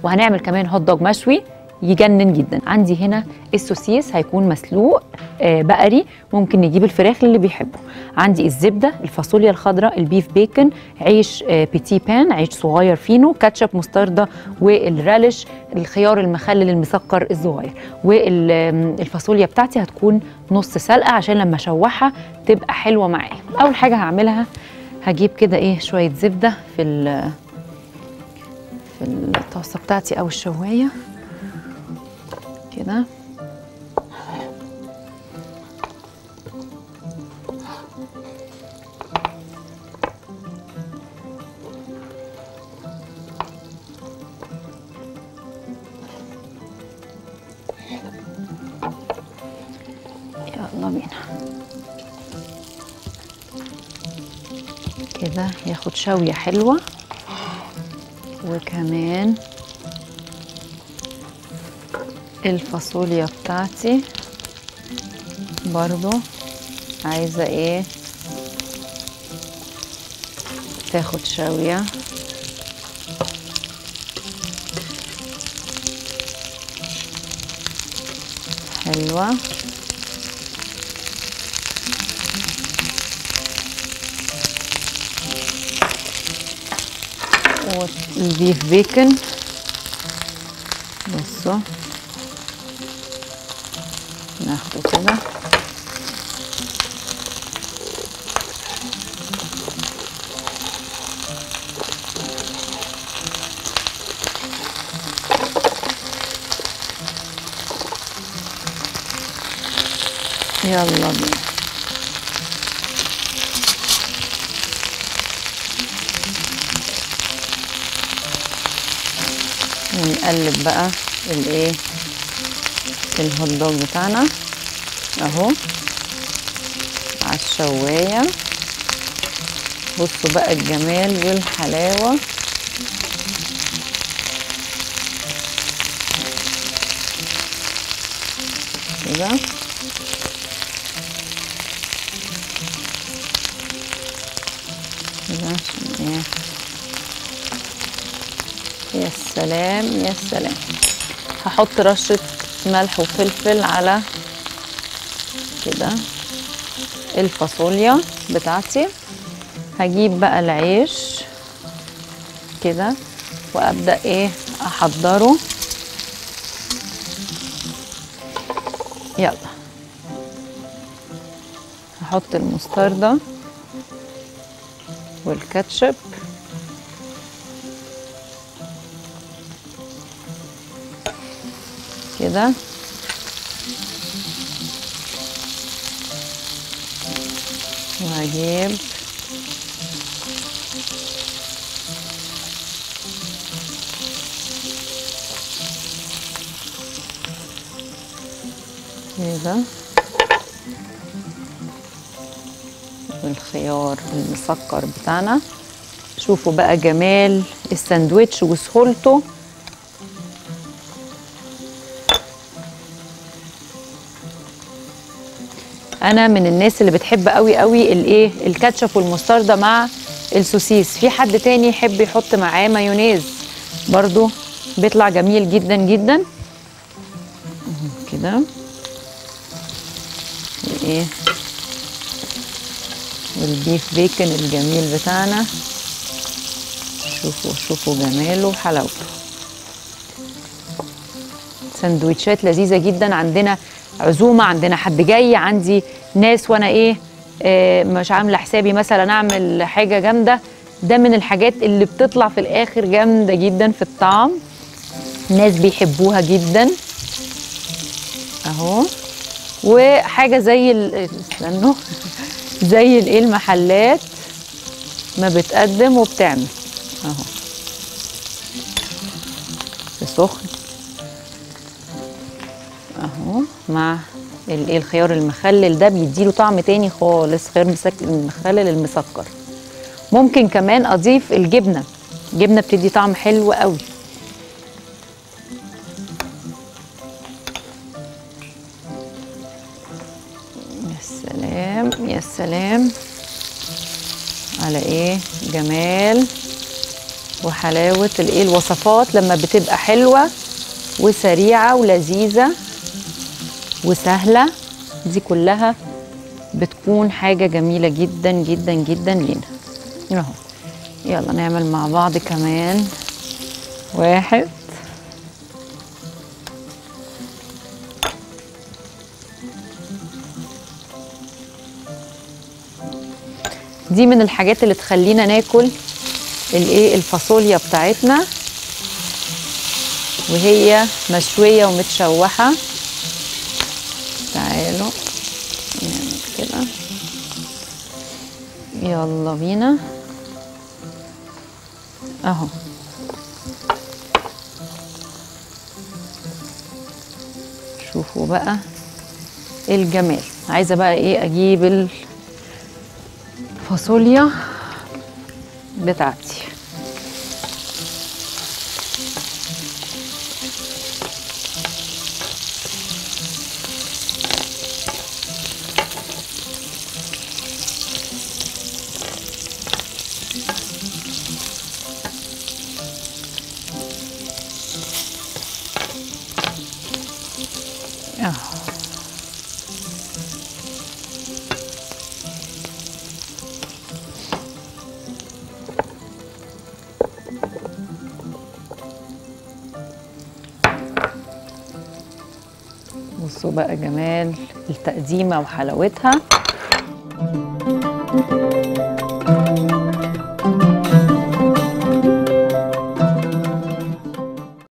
وهنعمل كمان هوت دوج مشوي يجنن جدا عندي هنا السوسيس هيكون مسلوق آه، بقري ممكن نجيب الفراخ اللي بيحبه عندي الزبده الفاصوليا الخضراء البيف بيكن عيش آه، بيتي بان عيش صغير فينو كاتشب مستردة والرالش الخيار المخلل المسكر الصغير والفاصوليا بتاعتي هتكون نص سلقه عشان لما اشوحها تبقى حلوه معايا اول حاجه هعملها هجيب كده ايه شويه زبده في ال- في الطاسه بتاعتي او الشوايه كده يلا بينا كده ياخد شوية حلوة وكمان الفاصوليا بتاعتي برضو عايزة ايه تاخد شوية حلوة والبيف بيكن بصوا ناخده كده يلا بينا ونقلب بقى الايه الهوت دوج بتاعنا اهو على الشوايه بصوا بقى الجمال والحلاوه كده كده عشان ايه يا سلام يا سلام هحط رشة ملح وفلفل على كده الفاصوليا بتاعتي هجيب بقى العيش كده وابدا ايه احضره يلا هحط المستردة والكاتشب كده وهجيب كده والخيار المسكر بتاعنا شوفوا بقى جمال الساندوتش وسهولته انا من الناس اللي بتحب قوي قوي الايه الكاتشب والمستردة مع السوسيس في حد تاني يحب يحط معاه مايونيز برضو بيطلع جميل جدا جدا أهو كده ايه والبيف بيكن الجميل بتاعنا شوفوا شوفوا جماله وحلاوته سندوتشات لذيذة جدا عندنا عزومة عندنا حد جاي عندي ناس وانا ايه آه مش عاملة حسابي مثلا اعمل حاجة جامدة ده من الحاجات اللي بتطلع في الاخر جامدة جدا في الطعم ناس بيحبوها جدا اهو وحاجة زي ال- استنوا زي الايه المحلات ما بتقدم وبتعمل اهو في سخن اهو مع الايه الخيار المخلل ده بيديله طعم تاني خالص خيار مسك- المخلل المسكر ممكن كمان اضيف الجبنه الجبنه بتدي طعم حلو قوي يا سلام يا سلام على ايه جمال وحلاوه الايه الوصفات لما بتبقى حلوه وسريعه ولذيذه وسهله دي كلها بتكون حاجه جميله جدا جدا جدا لينا اهو يلا نعمل مع بعض كمان واحد دي من الحاجات اللي تخلينا ناكل الايه الفاصوليا بتاعتنا وهي مشويه ومتشوحه تعالوا نعمل كده يلا بينا اهو شوفوا بقى الجمال عايزه بقى ايه اجيب الفاصوليا بتاعتي اهو بصوا بقى جمال التقديمة وحلاوتها